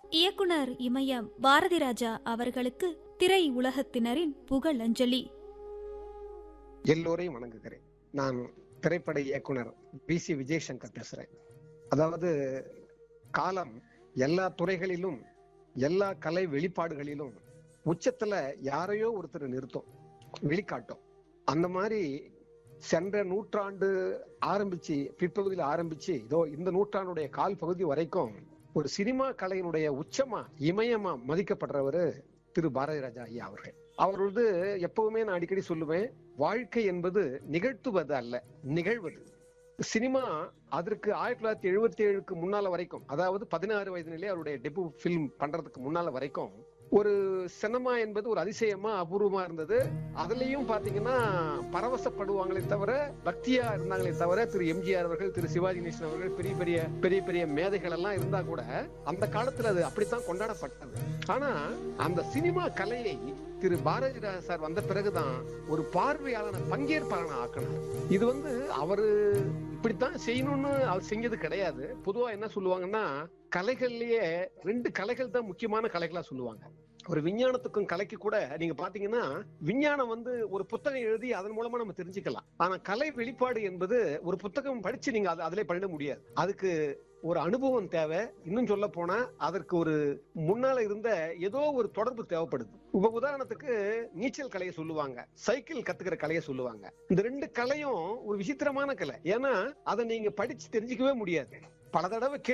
இயக்குனர் இமயம் பாரதி ராஜா அவர்களுக்கு திரை உலகத்தினரின் புகழஞ்சலி எல்லோரையும் வணங்குகிறேன் நான் திரைப்பட இயக்குனர் பி சி விஜயசங்கர் பேசுறேன் அதாவது காலம் எல்லா துறைகளிலும் எல்லா கலை வெளிப்பாடுகளிலும் உச்சத்துல யாரையோ ஒருத்தர் நிறுத்தும் வெளிக்காட்டும் அந்த மாதிரி சென்ற நூற்றாண்டு ஆரம்பிச்சு பிற்பகுதியில் ஆரம்பிச்சு இதோ இந்த நூற்றாண்டுடைய கால் பகுதி வரைக்கும் ஒரு சினிமா கலையினுடைய உச்சமா இமயமா மதிக்கப்படுறவரு திரு பாரதி ராஜா ஐயா அவர்கள் அவர் வந்து எப்பவுமே நான் அடிக்கடி சொல்லுவேன் வாழ்க்கை என்பது நிகழ்த்துவது அல்ல நிகழ்வது சினிமா அதற்கு ஆயிரத்தி தொள்ளாயிரத்தி எழுபத்தி ஏழுக்கு முன்னால வரைக்கும் அதாவது பதினாறு வயதினிலே அவருடைய டெபு ஃபிலிம் பண்றதுக்கு முன்னால வரைக்கும் ஒரு சினிமா என்பது ஒரு அதிசயமா அபூர்வமா இருந்தது அதுலயும் பாத்தீங்கன்னா பரவசப்படுவாங்களே தவிர பக்தியா இருந்தாங்களே தவிர திரு எம்ஜிஆர் அவர்கள் திரு சிவாஜி கணேசன் அவர்கள் பெரிய பெரிய பெரிய பெரிய மேதைகள் எல்லாம் இருந்தா கூட அந்த காலத்துல அது அப்படித்தான் கொண்டாடப்பட்டது ஆனா அந்த சினிமா கலையை திரு பாரதி ராஜா சார் வந்த பிறகுதான் ஒரு பார்வையாளனை பங்கேற்பாளனை ஆக்கினார் இது வந்து அவரு இப்படித்தான் செய்யணும்னு அவர் செஞ்சது கிடையாது பொதுவா என்ன சொல்லுவாங்கன்னா கலைகள்லயே ரெண்டு கலைகள் தான் முக்கியமான கலைகளா சொல்லுவாங்க ஒரு விஞ்ஞானத்துக்கும் கலைக்கு கூட நீங்க பாத்தீங்கன்னா விஞ்ஞானம் வந்து ஒரு புத்தகம் எழுதி அதன் மூலமா நம்ம தெரிஞ்சுக்கலாம் ஆனா கலை வெளிப்பாடு என்பது ஒரு புத்தகம் படிச்சு நீங்க அதை அதிலே பண்ணிட முடியாது அதுக்கு ஒரு அனுபவம் தேவை இன்னும் சொல்ல போனா அதற்கு ஒரு முன்னால இருந்த ஏதோ ஒரு தொடர்பு தேவைப்படுது இப்ப உதாரணத்துக்கு நீச்சல் கலையை சொல்லுவாங்க சைக்கிள் கத்துக்கிற கலையை சொல்லுவாங்க இந்த ரெண்டு கலையும் ஒரு விசித்திரமான கலை ஏன்னா அதை நீங்க படிச்சு தெரிஞ்சுக்கவே முடியாது பல தடவை